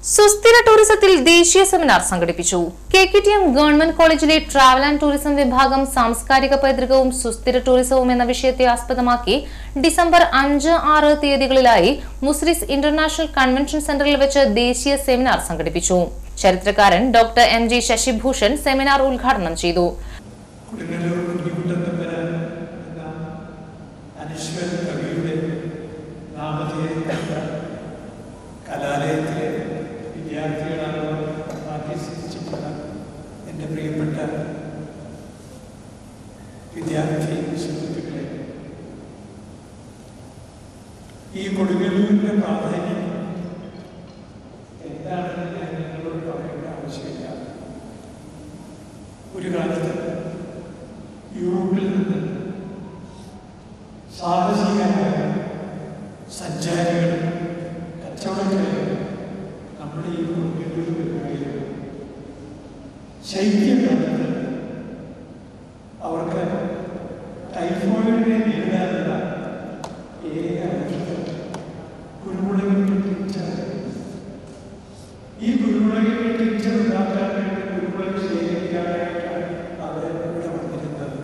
സുസ്ഥിര ടൂറിസത്തിൽ ദേശീയ സെമിനാർ സംഘടിപ്പിച്ചു K K T M government കോളേജിലെ ട്രാവൽ ആൻഡ് ടൂറിസം വിഭാഗം സാംസ്കാരിക പൈതൃകവും സുസ്ഥിര ടൂറിസവും എന്ന വിഷയത്തെ ആസ്പദമാക്കി ഡിസംബർ അഞ്ച് ആറ് തീയതികളിലായി മുസ്ലിസ് ഇന്റർനാഷണൽ കൺവെൻഷൻ സെന്ററിൽ വെച്ച് ദേശീയ സെമിനാർ സംഘടിപ്പിച്ചു ചരിത്രകാരൻ doctor M G Shashibhushan seminar ഉദ്ഘാടനം ചെയ്തു കൊടുങ്ങല്ലൂർ കുഞ്ഞിക്കുട്ടൻ തമ്പുരാൻ എന്ന അനശ്വര കവിയുടെ നാമധേയപ്പെട്ട കലാലയത്തിലെ വിദ്യാർത്ഥികളാണ് അഭ്യസിച്ചിട്ടുള്ള എൻ്റെ പ്രിയപ്പെട്ട വിദ്യാർത്ഥി സുഹൃത്തുക്കളെ ഈ കൊടുങ്ങല്ലൂരിൻ്റെ പ്രാധാന്യം എന്താണെന്ന് ഞാൻ നിങ്ങളോട് പറയേണ്ട ആവശ്യമില്ല ഒരു കാലത്ത് യൂറോപ്പിൽ നിന്ന് സാഹസികരായ സഞ്ചാരികളും കച്ചവടക്കാരും നമ്മുടെ ഈ കൊടുങ്ങല്ലൂർ വരുമായിരുന്നു ശൈത്യകാലത്ത് അവർക്ക് ടൈഫോയിഡിനെ നേരിടാനുള്ള ഏക ഔഷധം കുരുമുളകിൻ്റെ ടിഞ്ചർ ഈ കുരുമുളകിൻ്റെ ടിഞ്ചർ ഉണ്ടാക്കാൻ വേണ്ടി കുരുമുളക് ശേഖരിക്കാനായിട്ടാണ് അവർ ഇവിടെ വന്നിരുന്നത്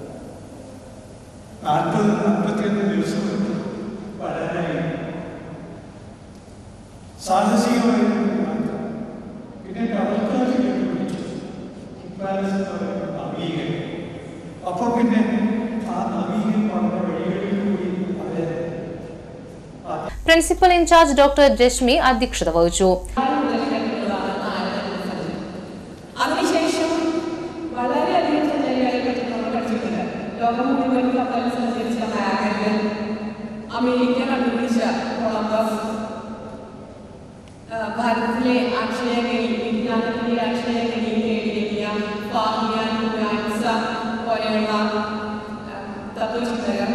നാൽപ്പത് നാൽപ്പത്തിയൊന്ന് ദിവസം കൊണ്ട് വളരാനായി സാഹസികമായിരുന്നു യാത്ര. പിന്നെ കടൽക്കാരിലേക്ക് വിളിച്ചു ഹിപ്പാലസ് എന്ന് പറയുന്ന നവീകൻ അപ്പോൾ പിന്നെ ആ നവീകൻ പറഞ്ഞ വഴികളിൽ കൂടി അവരെ ആ പ്രിൻസിപ്പൽ ഇൻചാർജ് ഡോക്ടർ രശ്മി അധ്യക്ഷത വഹിച്ചു അതിനുശേഷം വളരെയധികം സഞ്ചാരികളെ പറ്റി നമ്മൾ പഠിച്ചിട്ടുണ്ട് ലോകം മുഴുവൻ കപ്പലിൽ സഞ്ചരിച്ച മാഗൻ അമേരിക്ക കണ്ടുപിടിച്ച കൊളംബസ് ആ, ഭാരതത്തിലെ അക്ഷയഗിരി വിജ്ഞാനത്തിലെ അക്ഷയഗിരി നേടിയ ഫാഹിയാൻ ഗാൻസ പോലെയുള്ള ആ, തത്വചിന്തകർ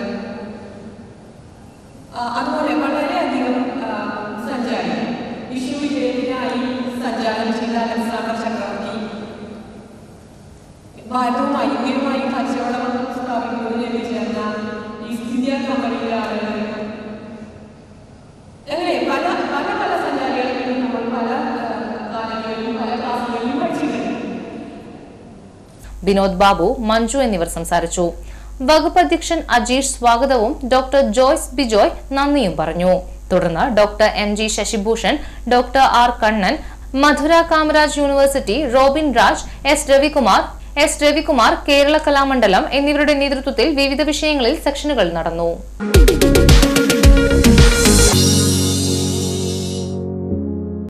ആ, അതുപോലെ വളരെയധികം ആ, സഞ്ചാരികൾ വിഷു വിജയത്തിനായി സഞ്ചാരം ചെയ്ത അലക്സാണ്ടർ ചക്രവർത്തി ഭാരതവുമായി ഇന്ത്യയുമായി കച്ചവടം സ്ഥാപിക്കുന്നതിന് എത്തിച്ചേർന്ന ഈസ്റ്റ് ഇന്ത്യ കമ്പനിയിലെ ആളുകൾ അങ്ങനെ പല പല പല സഞ്ചാരികളെ പറ്റി നമ്മൾ പല ആ, കാലങ്ങളിലും പല ക്ലാസ്സുകളിലും പഠിച്ചിട്ടുണ്ട് വിനോദ് ബാബു മഞ്ജു എന്നിവർ സംസാരിച്ചു വകുപ്പ് അധ്യക്ഷൻ അജീഷ് സ്വാഗതവും ഡോക്ടർ ജോയ്സ് ബിജോയ് നന്ദിയും പറഞ്ഞു തുടർന്ന് doctor M G Shashibhushan doctor R Kannan Madurai Kamaraj university Robin Raj S Ravikumar S Ravikumar Kerala Kalamandalam എന്നിവരുടെ നേതൃത്വത്തിൽ വിവിധ വിഷയങ്ങളിൽ സെക്ഷനുകൾ നടന്നു